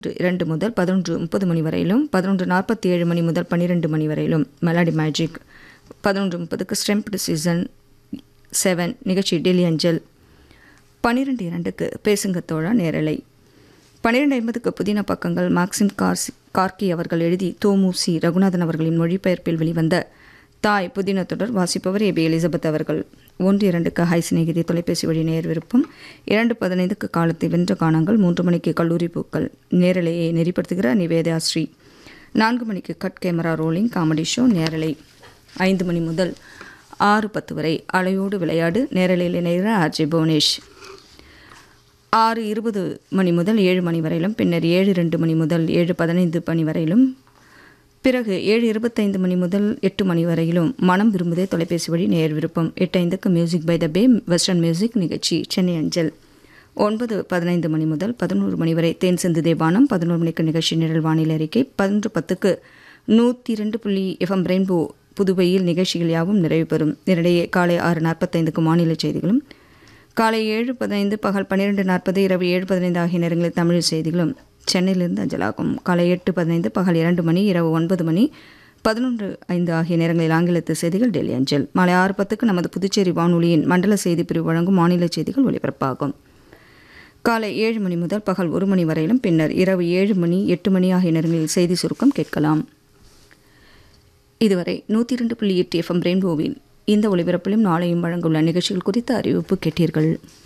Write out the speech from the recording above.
இரண்டு முதல் பதினொன்று முப்பது மணி வரையிலும் பதினொன்று நாற்பத்தி ஏழு மணி முதல் பன்னிரெண்டு மணி வரையிலும் மெலடி மேஜிக் பதினொன்று முப்பதுக்கு ஸ்ட்ரெம்ப்டு சீசன் செவன் நிகழ்ச்சி டெல்லி அஞ்சல் பன்னிரெண்டு இரண்டுக்கு பேசுங்க தோழா நேரலை பன்னிரெண்டு ஐம்பதுக்கு புதின பக்கங்கள் மாக்சிம் கார்சி கார்கி அவர்கள் எழுதி தோமு சி ரகுநாதன் அவர்களின் மொழிபெயர்ப்பில் வெளிவந்த தாய் புதின தொடர் வாசிப்பவர் ஏபி எலிசபெத் அவர்கள் ஒன்று இரண்டுக்கு ஹை சிநேகிதி தொலைபேசி வழி நேர் விருப்பம் இரண்டு பதினைந்துக்கு காலத்தை வென்ற காணங்கள் மூன்று மணிக்கு கல்லூரி பூக்கள் நேரலையை நெறிப்படுத்துகிறார் நிவேதா ஸ்ரீ நான்கு மணிக்கு cut camera rolling comedy show நேரலை ஐந்து மணி முதல் ஆறு பத்து வரை அலையோடு விளையாடு நேரலையில் இணைகிற ஆர்ஜே புவனேஷ் ஆறு இருபது மணி முதல் ஏழு மணி வரையிலும் பின்னர் ஏழு ரெண்டு மணி முதல் ஏழு பதினைந்து மணி வரையிலும் பிறகு ஏழு இருபத்தைந்து மணி முதல் எட்டு மணி வரையிலும் மனம் விரும்புதே தொலைபேசி வழி நேர் விருப்பம் எட்டு ஐந்துக்கு music by the bay western music நிகழ்ச்சி சென்னை அஞ்சல் ஒன்பது பதினைந்து மணி முதல் பதினோரு மணி வரை தேன் சிந்து தேவானம் பதினோரு மணிக்கு நிகழ்ச்சி நிழல் வானிலை அறிக்கை பதினொன்று பத்துக்கு நூற்றி ரெண்டு புள்ளி எஃப்எம் ரெயின்போ புதுவையில் நிகழ்ச்சிகள் யாவும் நிறைவு பெறும் இதனிடையே காலை ஆறு நாற்பத்தைந்துக்கு மாநில செய்திகளும் காலை ஏழு பதினைந்து பகல் பன்னிரெண்டு நாற்பது இரவு ஏழு பதினைந்து ஆகிய நேரங்களில் தமிழ் செய்திகளும் சென்னையிலிருந்து அஞ்சலாகும் காலை எட்டு பதினைந்து பகல் இரண்டு மணி இரவு ஒன்பது மணி பதினொன்று ஐந்து ஆகிய நேரங்களில் ஆங்கிலத்து செய்திகள் டெல்லி அஞ்சல் மாலை ஆறு பத்துக்கு நமது புதுச்சேரி வானொலியின் மண்டல செய்தி பிரிவு வழங்கும் மாநில செய்திகள் ஒலிபரப்பாகும் காலை ஏழு மணி முதல் பகல் ஒரு மணி வரையிலும் பின்னர் இரவு ஏழு மணி எட்டு மணி ஆகிய நேரங்களில் செய்தி சுருக்கம் கேட்கலாம் இதுவரை நூற்றி இரண்டு புள்ளி எட்டு எஃப்எம் ரெயின்போவில் இந்த ஒலிபரப்பிலும் நாளையும் வழங்குள்ள நிகழ்ச்சிகள் குறித்த அறிவிப்பு கேட்டீர்கள்